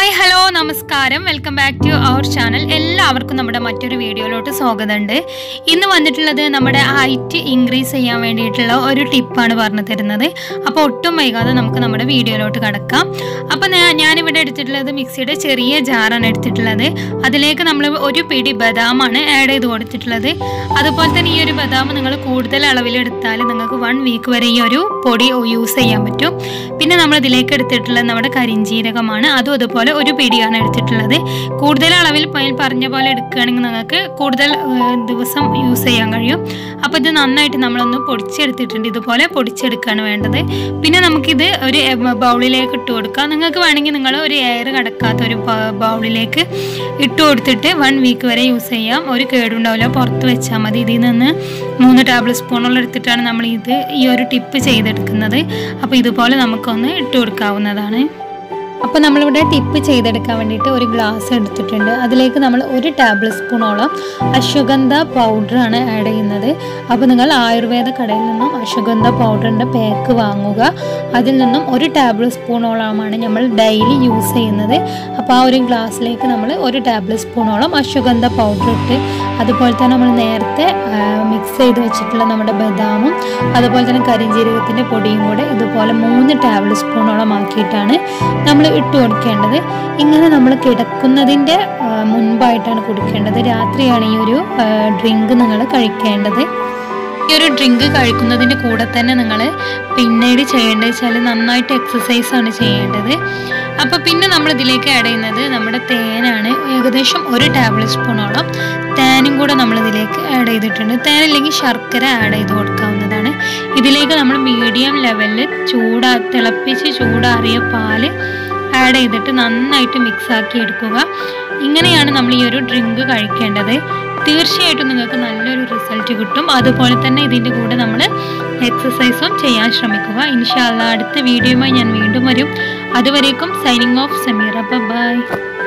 hi hello നമസ്കാരം welcome back to our channel എല്ലാവർക്കും നമ്മുടെ മറ്റൊരു വീഡിയോയിലോട്ട് സ്വാഗതമുണ്ട് ഇന്ന് വന്നിട്ടുള്ളത് നമ്മുടെ ഹൈറ്റ് ഇൻക്രീസ് ചെയ്യാൻ വേണ്ടിയിട്ടുള്ള ഒരു ടിപ്പാണ് പറഞ്ഞു തരുന്നത് അപ്പോൾ ഒട്ടും വൈകാതെ നമുക്ക് നമ്മുടെ വീഡിയോയിലോട്ട് കടക്കാം അപ്പോൾ ഞാൻ ഞാനിവിടെ എടുത്തിട്ടുള്ളത് മിക്സിയുടെ ചെറിയ ജാറാണ് എടുത്തിട്ടുള്ളത് അതിലേക്ക് നമ്മൾ ഒരു പിടി ബദാമാണ് ആഡ് ചെയ്ത് കൊടുത്തിട്ടുള്ളത് അതുപോലെ തന്നെ ഈ ഒരു ബദാം നിങ്ങൾ കൂടുതൽ അളവിലെടുത്താൽ നിങ്ങൾക്ക് വൺ വീക്ക് വരെ ഈ ഒരു പൊടി യൂസ് ചെയ്യാൻ പറ്റും പിന്നെ നമ്മൾ ഇതിലേക്ക് എടുത്തിട്ടുള്ളത് നമ്മുടെ കരിഞ്ജീരകമാണ് അതും അതുപോലെ ഒരു പിടിയാണ് എടുത്തിട്ടുള്ളത് കൂടുതൽ അളവിൽ പ- പറഞ്ഞ പോലെ എടുക്കുകയാണെങ്കിൽ നിങ്ങൾക്ക് കൂടുതൽ ഏഹ്, ദിവസം യൂസ് ചെയ്യാൻ കഴിയും അപ്പോൾ ഇത് നന്നായിട്ട് നമ്മളൊന്ന് പൊടിച്ചെടുത്തിട്ടുണ്ട് ഇതുപോലെ പൊടിച്ചെടുക്കുകയാണ് വേണ്ടത് പിന്നെ നമുക്കിത് ഒരു എ- ബൗളിലേക്ക് ഇട്ട് കൊടുക്കാം നിങ്ങൾക്ക് വേണമെങ്കിൽ നിങ്ങൾ ഒരു എയർ കടക്കാത്ത ഒരു ബ- ബൗളിലേക്ക് ഇട്ട് കൊടുത്തിട്ട് വൺ വീക്ക് വരെ യൂസ് ചെയ്യാം ഒരു കേടുണ്ടാവില്ല പുറത്ത് വെച്ചാൽ മതി ഇതിൽ നിന്ന് മൂന്ന് ടേബിൾ സ്പൂണോളം എടുത്തിട്ടാണ് നമ്മൾ ഇത് ഈ ഒരു ടിപ്പ് ചെയ്തെടുക്കുന്നത് അപ്പോൾ ഇതുപോലെ നമുക്കൊന്ന് ഇട്ട് കൊടുക്കാവുന്നതാണ് അപ്പോൾ നമ്മളിവിടെ ടിപ്പ് ചെയ്തെടുക്കാൻ വേണ്ടിയിട്ട് ഒരു ഗ്ലാസ് എടുത്തിട്ടുണ്ട് അതിലേക്ക് നമ്മൾ ഒരു ടേബിൾ സ്പൂണോളം അശ്വഗന്ധ പൗഡറാണ് ആഡ് ചെയ്യുന്നത് അപ്പോൾ നിങ്ങൾ ആയുർവേദ കടയിൽ നിന്നും അശ്വഗന്ധ പൗഡറിൻ്റെ പാക്ക് വാങ്ങുക അതിൽ നിന്നും ഒരു ടേബിൾ സ്പൂണോളമാണ് നമ്മൾ ഡെയിലി യൂസ് ചെയ്യുന്നത് അപ്പോൾ ആ ഒരു ഗ്ലാസ്സിലേക്ക് നമ്മൾ ഒരു ടേബിൾ സ്പൂണോളം അശ്വഗന്ധ പൗഡർ ഇട്ട് അതുപോലെ തന്നെ നമ്മൾ നേരത്തെ മിക്സ് ചെയ്ത് വെച്ചിട്ടുള്ള നമ്മുടെ ബദാമും അതുപോലെ തന്നെ കരിഞ്ജീരകത്തിൻ്റെ പൊടിയും കൂടെ ഇതുപോലെ മൂന്ന് ടേബിൾ സ്പൂണോളം ആക്കിയിട്ടാണ് നമ്മൾ ഇട്ട് കൊടുക്കേണ്ടത് ഇങ്ങനെ നമ്മൾ കിടക്കുന്നതിൻ്റെ ആ, മുൻപായിട്ടാണ് കുടിക്കേണ്ടത് രാത്രിയാണ് ഈ ഒരു ഡ്രിങ്ക് നിങ്ങൾ കഴിക്കേണ്ടത് ഈ ഒരു ഡ്രിങ്ക് കഴിക്കുന്നതിൻ്റെ കൂടെ തന്നെ നിങ്ങൾ പിന്നീട് ചെയ്യേണ്ടത് വെച്ചാൽ നന്നായിട്ട് എക്സസൈസ് ആണ് ചെയ്യേണ്ടത് അപ്പോൾ പിന്നെ നമ്മൾ ഇതിലേക്ക് ആഡ് ചെയ്യുന്നത് നമ്മുടെ തേനാണ് ഏകദേശം ഒരു ടേബിൾ സ്പൂണോളം തേനും കൂടെ നമ്മൾ ഇതിലേക്ക് ആഡ് ചെയ്തിട്ടുണ്ട് തേനില്ലെങ്കിൽ ശർക്കര ആഡ് ചെയ്ത് കൊടുക്കാവുന്നതാണ് ഇതിലേക്ക് നമ്മൾ മീഡിയം ലെവലിൽ ചൂടാ തിളപ്പിച്ച് ചൂടാറിയ പാല് ആഡ് ചെയ്തിട്ട് നന്നായിട്ട് മിക്സ് ആക്കി എടുക്കുക ഇങ്ങനെയാണ് നമ്മൾ ഈ ഒരു ഡ്രിങ്ക് കഴിക്കേണ്ടത് തീർച്ചയായിട്ടും നിങ്ങൾക്ക് നല്ലൊരു റിസൾട്ട് കിട്ടും അതുപോലെ തന്നെ ഇതിൻ്റെ കൂടെ നമ്മൾ എക്സസൈസും ചെയ്യാൻ ശ്രമിക്കുക ഇൻഷാല്ല അടുത്ത വീഡിയോയുമായി ഞാൻ വീണ്ടും വരും അതുവരേക്കും സൈനിങ് ഓഫ് സമീറ ബൈ